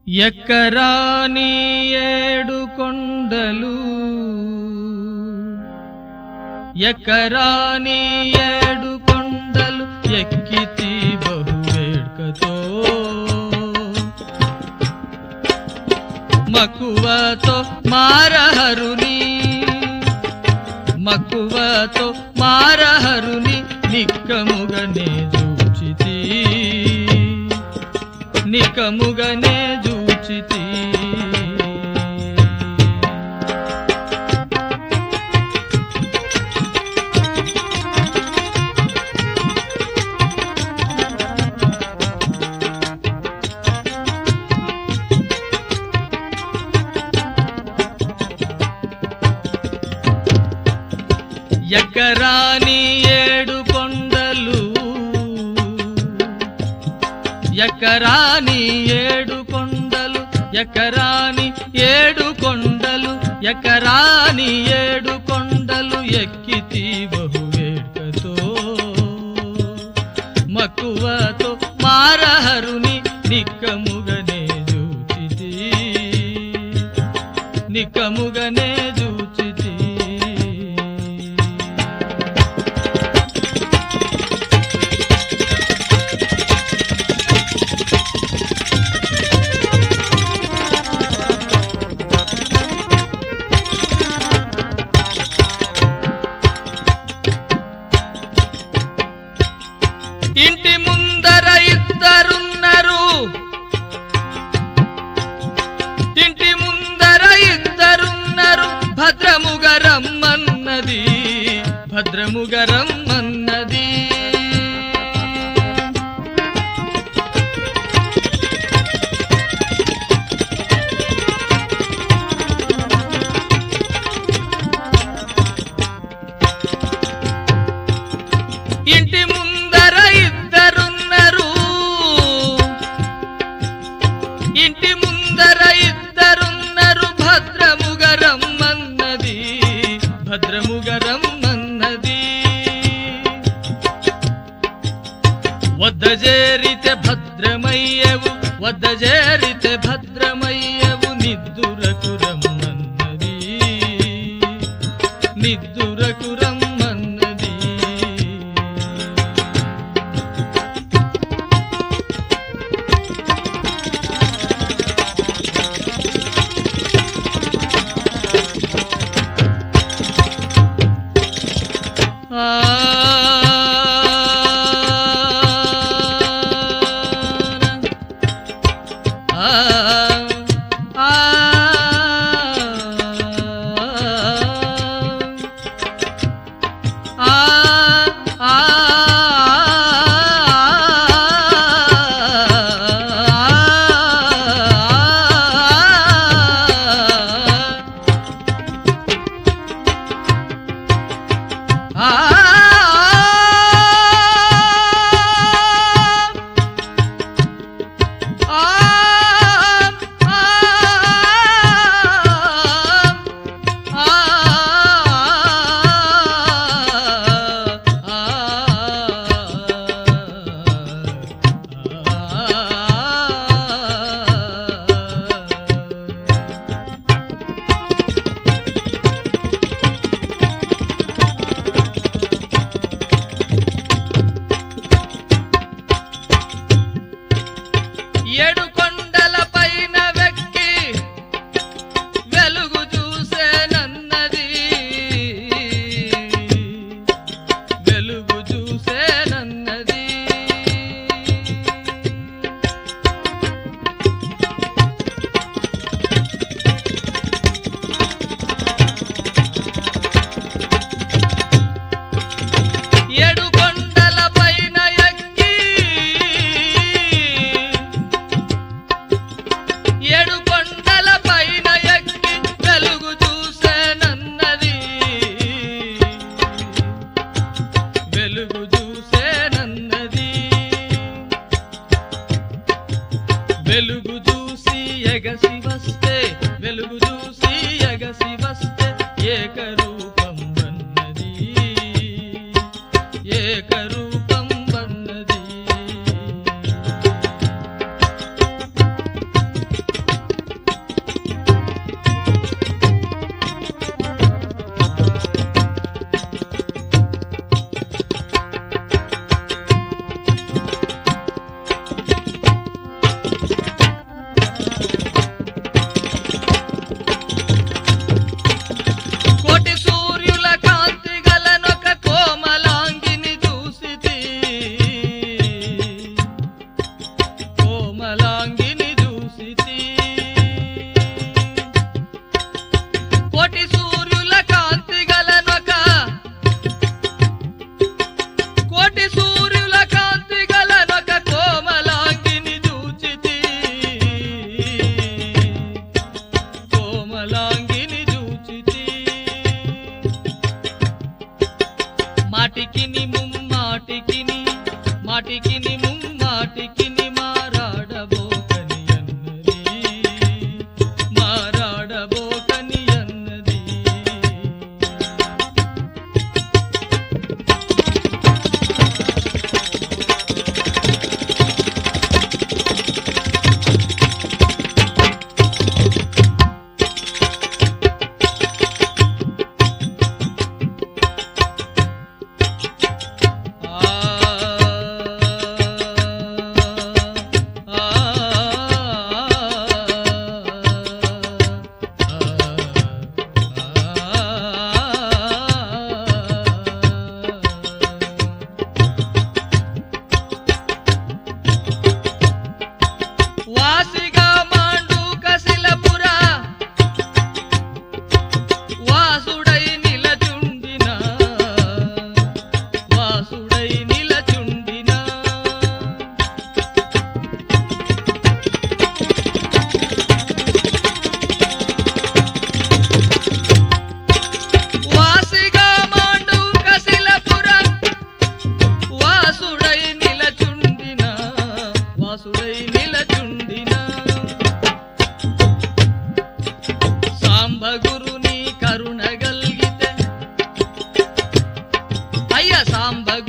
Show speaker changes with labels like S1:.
S1: ఎక్కరాని ఏడు కొండలు ఎక్కరాని ఏడు కొండలు ఎక్కితి బహువేడ్కతో మక్కువతో మారహరుని మక్కువతో మారహరుని నిక్కముగనే జూచితి నికముగనే జూచితి ఎక్కరాని ఏడు కొండలు ఎక్కరాని ఏడు కొండలు ఎక్కరాని ఏడు కొండలు ఎక్కరాని ఏడు కొండలు ఎక్కితి బహువేడ్కతో మక్కువతో మారహరుని నిక్కముగనే జూచితి నిక్కముగనే జూచితి ఇంటి ముందర ఇద్దరున్నారు ఇంటి ముందర ఇద్దరున్నారు భద్రముగా రమ్మన్నది భద్రముగా రమ్మన్నది ఇంటి ముందర ఇద్దరున్నారు ఇంటి ముందర ఇద్దరున్నారు భద్రముగా రమ్మన్నది భద్రముగా రమ్మన్నది వద్ద చేరితే భద్రమయ్యవు వద్ద చేరితే భద్రమయ్యవు నిద్దురకు రమ్మన్నది నిద్దురకు రమ్మన్నది ఆ ఆ ఆ ఆ ఆ ఏడు కొండల పైన వెక్కి వెలుగు చూసేనన్నది వెలుగు చూసేనన్నది ఏడు కొండల పైన ఎక్కి ఏడు కొండల పైన ఎక్కి వెలుగు చూసేనన్నది వెలుగు చూసేనన్నది వెలుగు చూసి ఎగసి వస్తే వెలుగు చూసి ఎగసి వస్తే ఏకరూపం వన్నది ఏకరూపం వన్నది వాసిగా మాండు కసిలపుర వాసుడై నిలచుండిన వాసుడై నిలచుండిన వాసిగా మాండు కసిలపుర వాసుడై నిలచుండిన వాసుడై నిలచుండిన సాంబగురుని కరుణ గల్గితే అయ్య సాంబ